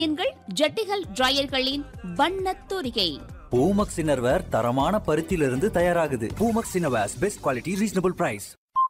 எண்கள் ஜட்டிகள் டிரையர்களின் வண்ணத் தூரிகை பூமக்ஸ் இன்னர்வேர் தரமான பருத்தியிலிருந்து தயாராகுது Poomex innerwears best quality reasonable price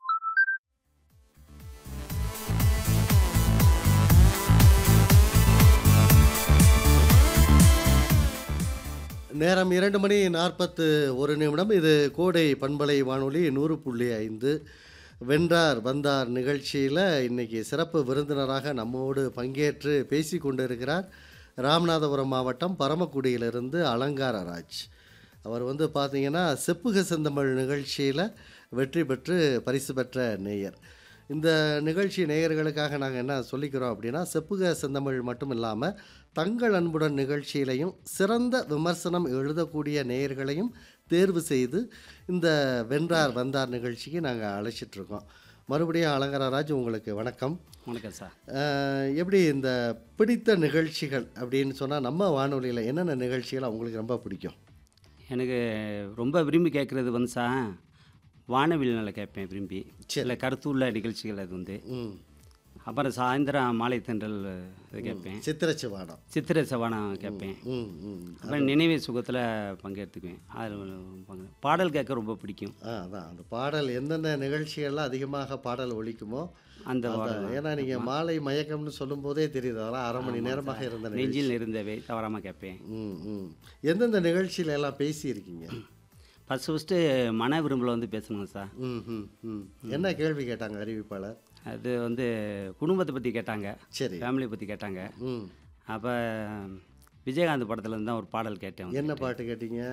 நேரம் இரண்டு மணி நாற்பத்து ஒரு நிமிடம் இது கோடை பண்பலை வானொலி நூறு புள்ளி ஐந்து வென்றார் வந்தார் நிகழ்ச்சியில் இன்னைக்கு சிறப்பு விருந்தினராக நம்மோடு பங்கேற்று பேசி கொண்டிருக்கிறார் ராமநாதபுரம் மாவட்டம் பரமக்குடியிலிருந்து அலங்காரராஜ் அவர் வந்து பார்த்தீங்கன்னா செப்புக செந்தமிழ் நிகழ்ச்சியில் வெற்றி பெற்று பரிசு பெற்ற நேயர் இந்த நிகழ்ச்சி நேயர்களுக்காக நாங்கள் என்ன சொல்லிக்கிறோம் அப்படின்னா செப்புக செந்தமிழ் மட்டும் இல்லாமல் தங்கள் அன்புடன் நிகழ்ச்சியிலையும் சிறந்த விமர்சனம் எழுதக்கூடிய நேயர்களையும் தேர்வு செய்து இந்த வென்றார் வந்தார் நிகழ்ச்சிக்கு நாங்கள் அழைச்சிட்ருக்கோம் மறுபடியும் அலங்காரராஜ் உங்களுக்கு வணக்கம் வணக்கம் சார் அஹ், எப்படி இந்த பிடித்த நிகழ்ச்சிகள் அப்படின்னு சொன்னால் நம்ம வானொலியில் என்னென்ன நிகழ்ச்சிகள் உங்களுக்கு ரொம்ப பிடிக்கும் எனக்கு ரொம்ப விரும்பி கேட்குறது வந்து சார் வானவில் நல்லா கேட்பேன் விரும்பி சில கருத்துள்ள நிகழ்ச்சிகள் அது வந்து ம் அப்புறம் சாயந்தரம் மாலை தென்றல் இது கேட்பேன் சித்திரச்சிவானம் சித்திரை சவானம் கேட்பேன் ம் ம் அப்புறம் நினைவு சுகத்தில் பங்கெடுத்துக்குவேன் அதில் பங்கு பாடல் கேட்க ரொம்ப பிடிக்கும் ஆ அதான் அந்த பாடல் எந்தெந்த நிகழ்ச்சிகள்லாம் அதிகமாக பாடல் ஒலிக்குமோ அந்த அதான். பாடல் ஏன்னா நீங்கள் மாலை மயக்கம்னு சொல்லும் போதே தெரியுது அதெல்லாம் அரை மணி நேரமாக இருந்த நிகழ்ச்சி நெஞ்சில் இருந்தவை தவறாமல் கேட்பேன் ம் ம் எந்தெந்த நிகழ்ச்சியில எல்லாம் பேசியிருக்கீங்க ஃபஸ்ட்டு ஃபஸ்ட்டு மன விரும்பில் வந்து பேசணுங்க சார் ம் ம் ம் என்ன கேள்வி கேட்டாங்க அறிவிப்பாளர் அது வந்து குடும்பத்தை பற்றி கேட்டாங்க சரி ஃபேமிலியை பற்றி கேட்டாங்க ம் அப்போ விஜயகாந்த் படத்துல இருந்து தான் ஒரு பாடல் கேட்டேன் என்ன பாட்டு கேட்டீங்க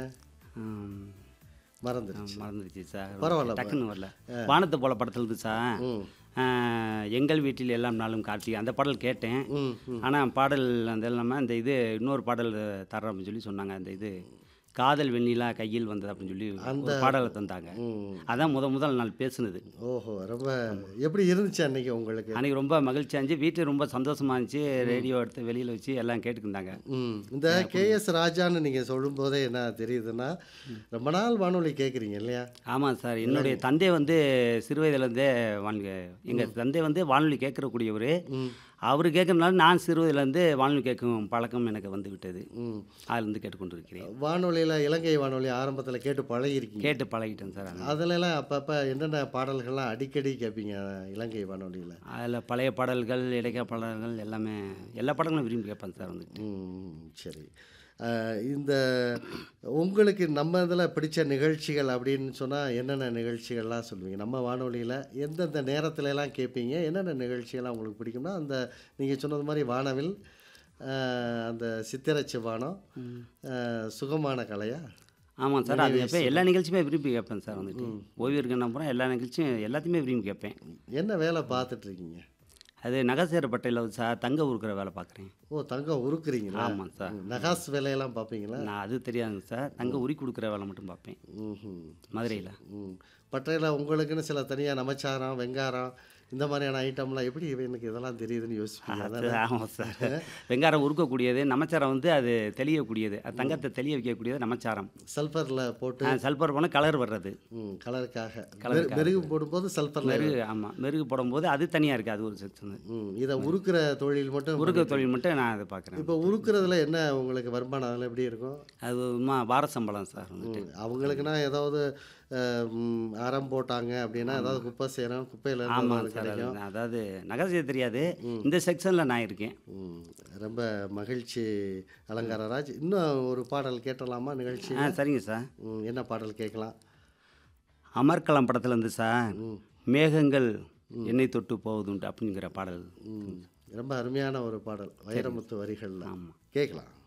ம், மறந்துடுச்சு மறந்துடுச்சு சார் பரவாயில்ல, டக்குன்னு வரல வானத்தை போல படத்துல இருந்து சார் ம் ஆ, எங்கள் வீட்டில் எல்லாம் நாளும் கார்த்திகை அந்த பாடல் கேட்டேன் ம் ம் ஆனால் பாடல் அந்த இல்லாமல் அந்த இது இன்னொரு பாடல் தர்றோம் அப்படின்னு சொல்லி சொன்னாங்க அந்த இது காதல் வெண்ணிலா கையில் வந்தது அப்படின்னு சொல்லி ஒரு பாடலை தந்தாங்க ம் அதான் முத முதல் நாள் பேசுனது ஓஹோ ரொம்ப எப்படி இருந்துச்சு அன்னைக்கு உங்களுக்கு அன்றைக்கி ரொம்ப மகிழ்ச்சியாக இருந்துச்சு வீட்டில் ரொம்ப சந்தோஷமா இருந்துச்சு ரேடியோ எடுத்து வெளியில் வச்சு எல்லாம் கேட்டுக்கிருந்தாங்க ம் இந்த கேஎஸ் ராஜான்னு நீங்கள் சொல்லும்போதே என்ன தெரியுதுன்னா ரொம்ப நாள் வானொலி கேட்குறீங்க இல்லையா ஆமாம் சார் என்னுடைய தந்தை வந்து சிறு வயதுலேருந்தே வானொலி எங்கள் தந்தை வந்து வானொலி கேட்கறக்கூடியவர் ம் அவர் கேட்கறதுனால நான் சிறு வயதுலேருந்து வானொலி கேட்கும் பழக்கம் எனக்கு வந்து விட்டது ம் அதிலிருந்து கேட்டுக்கொண்டிருக்கிறேன் வானொலியில் இலங்கை வானொலி ஆரம்பத்தில் கேட்டு பழகிருக்கீங்க கேட்டு பழகிட்டேன் சார் அது. அதுலலாம் அப்பப்போ என்னென்ன பாடல்கள்லாம் அடிக்கடி கேட்பீங்க இலங்கை வானொலியில் அதில் பழைய பாடல்கள் இடைக்கால பாடல்கள் எல்லாமே எல்லா பாடல்களும் விரும்பி கேட்பேன் சார் வந்துட்டு ம் சரி அஹ், இந்த உங்களுக்கு நம்ம இதில் பிடிச்ச நிகழ்ச்சிகள் அப்படின்னு சொன்னால் என்னென்ன நிகழ்ச்சிகள்லாம் சொல்லுவீங்க நம்ம வானொலியில் எந்தெந்த நேரத்துல எல்லாம் கேட்பீங்க என்னென்ன நிகழ்ச்சிகள்லாம் உங்களுக்கு பிடிக்கும்னா அந்த நீங்கள் சொன்னது மாதிரி வானவில் அஹ், அந்த சித்திரச்சி வானம் அஹ், சுகமான கலையா ஆமாம் சார் அது எப்போ எல்லா நிகழ்ச்சியுமே விரும்பி கேட்பேன் சார் வந்துட்டு ஓய்வு இருக்குன்னு அப்புறம் எல்லா நிகழ்ச்சியும் எல்லாத்தையுமே விரும்பி கேட்பேன் என்ன வேலை பார்த்துட்ருக்கீங்க அது நகசேரப்பட்டையில் சார் தங்க உருக்கிற வேலை பார்க்குறேன் ஓ தங்கம் உருக்குறீங்களா ஆமாம் சார் ம், நகாஸ் வேலையெல்லாம் பார்ப்பீங்களா நான் அது தெரியாதுங்க சார் தங்க உரி கொடுக்குற வேலை மட்டும் பார்ப்பேன் ம்ஹும். மதுரையில் ம் பட்டையில் உங்களுக்குன்னு சில தனியாக நமச்சாரம் வெங்காரம் இந்த மாதிரியான ஐட்டம்லாம் எப்படி எனக்கு இதெல்லாம் தெரியுதுன்னு யோசிப்பீங்க அது அதானே? ஆமாம் சார் வெங்காரம் உருக்கக்கூடியது நமச்சாரம் வந்து அது தெளியக்கூடியது அது தங்கத்தை தெளிய வைக்கக்கூடியது நமச்சாரம் சல்ஃபரில் போட்டு ஆ, சல்பர் போனால் கலர் வர்றது ம் கலருக்காக கலருக்காக. மெருகு போடும்போது சல்ஃபரில் மெருகு ஆமாம் மெருகு போடும்போது அது தனியாக இருக்குது அது ஒரு செக்ஷன் ம் இதை உருக்குற தொழில் மட்டும் உருக்க தொழில் மட்டும் நான் அதை பார்க்குறேன் இப்போ உருக்குறதுல என்ன உங்களுக்கு வருமானம் அதில் எப்படி இருக்கும் அது உமா வார சம்பளம் சார் வந்துட்டு ம், அவங்களுக்குன்னா ஏதாவது அஹ், ம், அறம் போட்டாங்க அப்படின்னா ஏதாவது குப்பை செய்கிறோம் குப்பையில் ஆமாம் இருந்து சார் அது கிடைக்கும் அதாவது நகை தெரியாது இந்த செக்ஷனில் நான் இருக்கேன் ம், ரொம்ப மகிழ்ச்சி அலங்காரராஜ் இன்னும் ஒரு பாடல் கேட்டலாமா நிகழ்ச்சி ஆ சரிங்க சார் ம், என்ன பாடல் கேட்கலாம் அமர்கலம் படத்துல இருந்து சார் ம். மேகங்கள் என்னை தொட்டு போவதுண்டு அப்படிங்கிற பாடல் ம், ரொம்ப அருமையான ஒரு பாடல் வைரமுத்து வரிகளில் ஆமாம் கேட்கலாம்